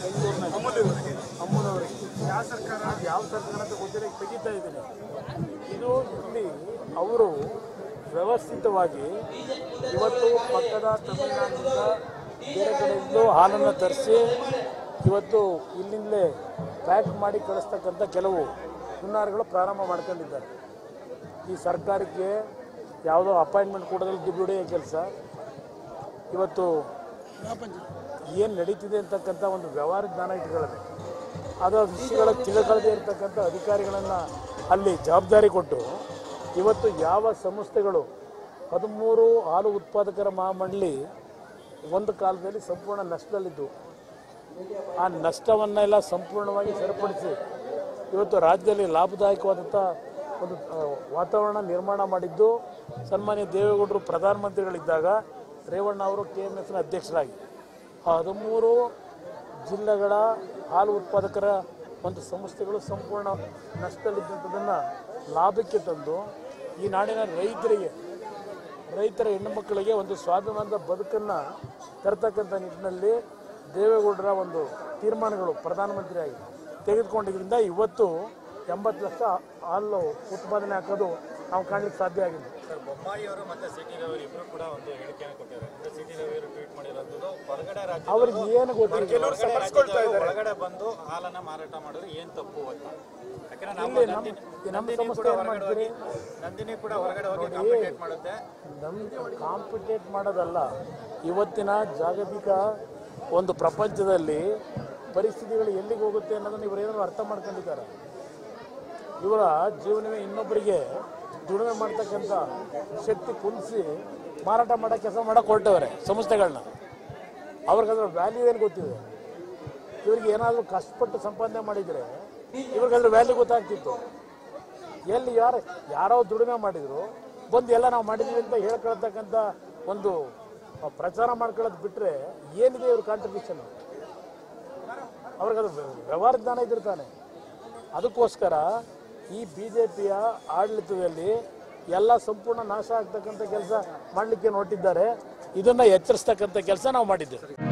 ಬೆಂಗಳೂರಿನಲ್ಲಿ ಅಮ್ಮನವರಿಗೆ ಯಾವ ಸರ್ಕಾರ ಯಾವ ಸರ್ಕಾರ ಅಂತ ಗೊತ್ತಿಲ್ಲ ಈಗ ತೆಗಿತಾ ಇದ್ದೀನಿ ಇದು ಇಲ್ಲಿ ಅವರು ವ್ಯವಸ್ಥಿತವಾಗಿ ಇವತ್ತು ಪಕ್ಕದ ತಮಿಳುನಾಡಿನಿಂದ ಬೇರೆ ಕಡೆಯಿಂದ ಹಾಲನ್ನು ತರಿಸಿ ಇವತ್ತು ಇಲ್ಲಿಂದಲೇ ಪ್ಯಾಕ್ ಮಾಡಿ ಕಳಿಸ್ತಕ್ಕಂಥ ಕೆಲವು ಹುನ್ನಾರಗಳು ಪ್ರಾರಂಭ ಮಾಡ್ಕೊಂಡಿದ್ದಾರೆ ಈ ಸರ್ಕಾರಕ್ಕೆ ಯಾವುದೋ ಅಪಾಯಿಂಟ್ಮೆಂಟ್ ಕೊಡೋದ್ರಲ್ಲಿ ದುಡ್ಡು ಹೊಡೆಯೋ ಕೆಲಸ ಇವತ್ತು ಏನು ನಡೀತಿದೆ ಅಂತಕ್ಕಂಥ ಒಂದು ವ್ಯವಹಾರ ಜ್ಞಾನ ಇಟ್ಕೊಳ್ಳದೆ ಅದು ವಿಷಯಗಳ ತಿಳ್ಕೊಳ್ಳದೆ ಇರತಕ್ಕಂಥ ಅಧಿಕಾರಿಗಳನ್ನು ಅಲ್ಲಿ ಜವಾಬ್ದಾರಿ ಕೊಟ್ಟು ಇವತ್ತು ಯಾವ ಸಂಸ್ಥೆಗಳು ಹದಿಮೂರು ಹಾಲು ಉತ್ಪಾದಕರ ಮಹಾಮಂಡಳಿ ಒಂದು ಕಾಲದಲ್ಲಿ ಸಂಪೂರ್ಣ ನಷ್ಟದಲ್ಲಿದ್ದು ಆ ನಷ್ಟವನ್ನೆಲ್ಲ ಸಂಪೂರ್ಣವಾಗಿ ಸರಿಪಡಿಸಿ ಇವತ್ತು ರಾಜ್ಯದಲ್ಲಿ ಲಾಭದಾಯಕವಾದಂಥ ಒಂದು ಆ, ವಾತಾವರಣ ನಿರ್ಮಾಣ ಮಾಡಿದ್ದು ಸನ್ಮಾನ್ಯ ದೇವೇಗೌಡರು ಪ್ರಧಾನಮಂತ್ರಿಗಳಿದ್ದಾಗ ರೇವಣ್ಣ ಅವರು ಕೆ ಎಮ್ ಎಸ್ನ ಅಧ್ಯಕ್ಷರಾಗಿ ಆ ಹದಿಮೂರು ಜಿಲ್ಲೆಗಳ ಹಾಲು ಉತ್ಪಾದಕರ ಒಂದು ಸಂಸ್ಥೆಗಳು ಸಂಪೂರ್ಣ ನಷ್ಟದಲ್ಲಿದ್ದಂಥದ್ದನ್ನು ಲಾಭಕ್ಕೆ ತಂದು ಈ ನಾಡಿನ ರೈತರಿಗೆ ರೈತರ ಹೆಣ್ಣು ಮಕ್ಕಳಿಗೆ ಒಂದು ಸ್ವಾಭಿಮಾನದ ಬದುಕನ್ನು ತರ್ತಕ್ಕಂಥ ನಿಟ್ಟಿನಲ್ಲಿ ದೇವೇಗೌಡರ ಒಂದು ತೀರ್ಮಾನಗಳು ಪ್ರಧಾನಮಂತ್ರಿಯಾಗಿ ತೆಗೆದುಕೊಂಡಿದ್ದರಿಂದ ಇವತ್ತು ಎಂಬತ್ತು ಲಕ್ಷ ಹಾಲು ಉತ್ಪಾದನೆ ಹಾಕೋದು ನಾವು ಕಾಣಲಿಕ್ಕೆ ಸಾಧ್ಯ ಆಗಿದೆ ಸರ್ ಬೊಮ್ಮಾಯಿ ಅವರು ಮತ್ತೆ ಸಿ ಟಿ ರವಿ ಇಬ್ರು ಕೂಡ ಒಂದು ಹೇಳಿಕೆಯನ್ನು ಕೊಟ್ಟಿದ್ದಾರೆ ಅಂದ್ರೆ ಸಿ ಟಿ ರವಿ ಅವರು ಟ್ವೀಟ್ ಮಾಡಿರೋದು ಹೊರಗಡೆ ರಾಜ್ಯ ಅವ್ರಿಗೆ ಏನು ಗೊತ್ತಿಲ್ಲ ಹೊರಗಡೆ ರಾಜ್ಯದವರು ಒಳಗಡೆ ಬಂದು ಹಾಲನ್ನ ಮಾರಾಟ ಮಾಡಿದ್ರೆ ಏನ್ ತಪ್ಪು ಅಂತ ಯಾಕಂದ್ರೆ ನಮ್ಮ ಇಲ್ಲಿ ನಮ್ಮ ನಂದಿನಿ- ನಮ್ಮ ನಂದಿನಿ ಸಂಸ್ಥೆ ಕೂಡ ಏನು ಹೊರಗಡೆ ಮಾಡ್ತೀರಿ ಹೋಗಿ ನಂದಿನಿ ಕೂಡ ಹೊರಗಡೆ ಹೋಗಿ ಕಾಂಪಿಟೇಟ್ ಮಾಡುತ್ತೆ ನಮ್ಮ ಕಾಂಪಿಟೇಟ್ ಮಾಡೋದಲ್ಲ ಇವತ್ತಿನ ಜಾಗತಿಕ ಒಂದು ಪ್ರಪಂಚದಲ್ಲಿ ಪರಿಸ್ಥಿತಿಗಳು ಎಲ್ಲಿಗೆ ಹೋಗುತ್ತೆ ಅನ್ನೋದನ್ನು ಇವರು ಏನಾದ್ರು ಅರ್ಥ ಮಾಡ್ಕೊಂಡಿದ್ದಾರೆ ಇವರ ಜೀವನವೇ ಇನ್ನೊಬ್ಬರಿಗೆ ದುಡಿಮೆ ಮಾಡ್ತಕ್ಕಂಥ ಶಕ್ತಿ ಕುಂದಿಸಿ ಮಾರಾಟ ಮಾಡೋ ಕೆಲಸ ಮಾಡಕ್ಕೆ ಹೊರಟವ್ರೆ ಸಂಸ್ಥೆಗಳನ್ನ ಅವ್ರಿಗೆ ಅದ್ರ ವ್ಯಾಲ್ಯೂ ಏನು ಗೊತ್ತಿದೆ ಇವ್ರಿಗೆ ಏನಾದರೂ ಕಷ್ಟಪಟ್ಟು ಸಂಪಾದನೆ ಮಾಡಿದರೆ ಇವ್ರಿಗೆ ಅದ್ರ ವ್ಯಾಲ್ಯೂ ಗೊತ್ತಾಗ್ತಿತ್ತು ಎಲ್ಲಿ ಯಾರು ಯಾರೋ ದುಡಿಮೆ ಮಾಡಿದ್ರು ಬಂದು ಎಲ್ಲ ನಾವು ಮಾಡಿದ್ವಿ ಅಂತ ಹೇಳ್ಕೊಳ್ತಕ್ಕಂಥ ಒಂದು ಪ್ರಚಾರ ಮಾಡ್ಕೊಳ್ಳೋದು ಬಿಟ್ಟರೆ ಏನಿದೆ ಇವ್ರ ಕಾಂಟ್ರಿಬ್ಯೂಷನ್ ಅವ್ರಿಗೆ ಅದು ವ್ಯವಹಾರ ಜ್ಞಾನ ಇದ್ದಿರ್ತಾನೆ ಅದಕ್ಕೋಸ್ಕರ ಈ ಬಿ ಜೆ ಪಿಯ ಆಡಳಿತದಲ್ಲಿ ಎಲ್ಲ ಸಂಪೂರ್ಣ ನಾಶ ಆಗ್ತಕ್ಕಂಥ ಕೆಲಸ ಮಾಡಲಿಕ್ಕೆ ಹೊರಟಿದ್ದಾರೆ ಇದನ್ನು ಎಚ್ಚರಿಸ್ತಕ್ಕಂಥ ಕೆಲಸ ನಾವು ಮಾಡಿದ್ದೇವೆ